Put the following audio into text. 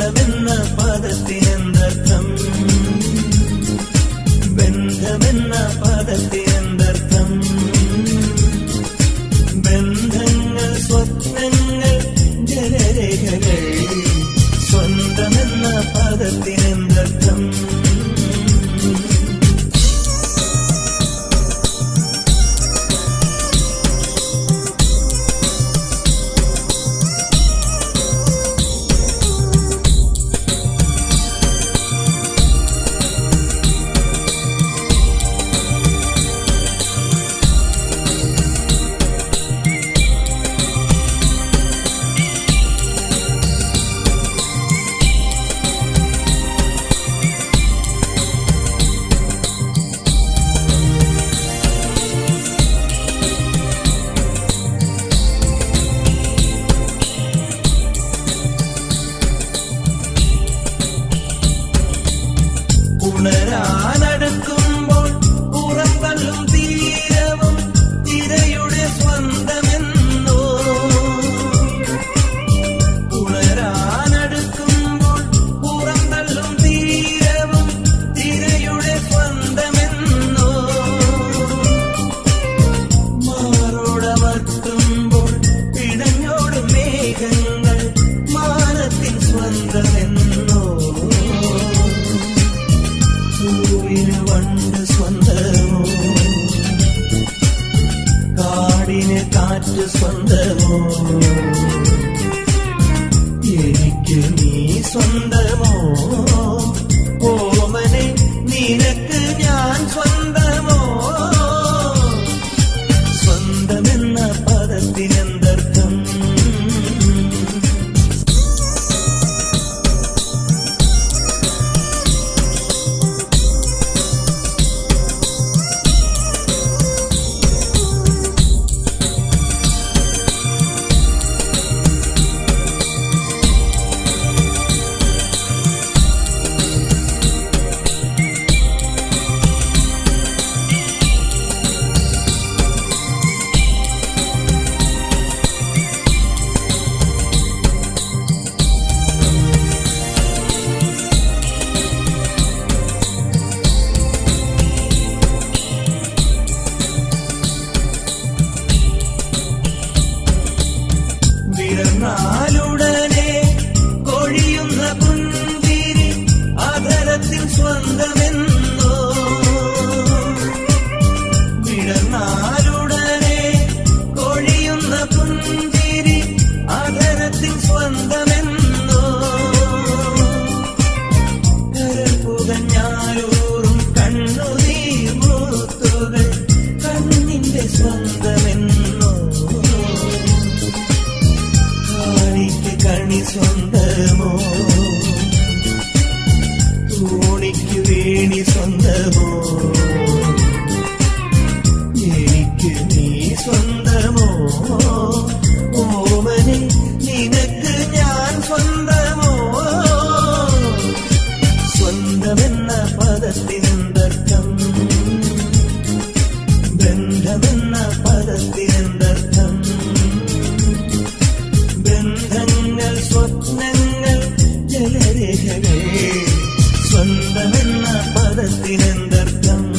സ്വന്തമെന്ന പദത്തിനെന്തർത്ഥം ബന്ധമെന്ന പദത്തിനെന്തർത്ഥം ബന്ധങ്ങൾ സ്വപ്നങ്ങൾ ജലരേഖകൾ സ്വന്തമെന്ന പദത്തിനെന്തർത്ഥം ഉണരാനടുക്കുമ്പോൾ പുറന്തള്ളും തീരവും തിരയുടെ സ്വന്തമെന്നോ ഉണരാനടുക്കുമ്പോൾ പുറന്തള്ളും തീരവും തിരയുടെ സ്വന്തമെന്നോ മാറോടമർത്തുമ്പോൾ പിടഞ്ഞോടും മേഘങ്ങൾ മാനത്തിൻ സ്വന്തമെന്നോ പൂവിന് വണ്ട് സ്വന്തമോ കാടിന് കാറ്റ് സ്വന്തമോ എനിക്ക് നീ സ്വന്തമോ ഓമനെ നിനക്ക് ഞാൻ സ്വന്തമോ സ്വന്തമെന്ന പദത്തിനെന്തർത്ഥം വിടർന്നാലുടനെ കൊഴിയുന്ന പുഞ്ചിരി അധരത്തിൽ സ്വന്തമെന്നോ വിടർന്നാലുടനെ കൊഴിയുന്ന പുഞ്ചിരി അധരത്തിൽ സ്വന്തമെന്നോ കരൾ പുകഞ്ഞാലൂറും കണ്ണുനീർ മുത്തുകൾ കണ്ണിന്റെ സ്വന്തമെന്നോ കാണിക്ക് കണി സ്വന്തമോ തോണിക്ക് വേണി സ്വന്തമോ എനിക്ക് നീ സ്വന്തമോ ഓമനെ നിനക്ക് ഞാൻ സ്വന്തമോ സ്വന്തമെന്ന പദത്തിനെന്തർത്ഥം ബന്ധമെന്ന പദത്തിനെന്തർത്ഥം ബന്ധങ്ങൾ സ്വപ്നങ്ങൾ ജലരേഖകൾ സ്വന്തമെന്ന പദത്തിനെന്തർത്ഥം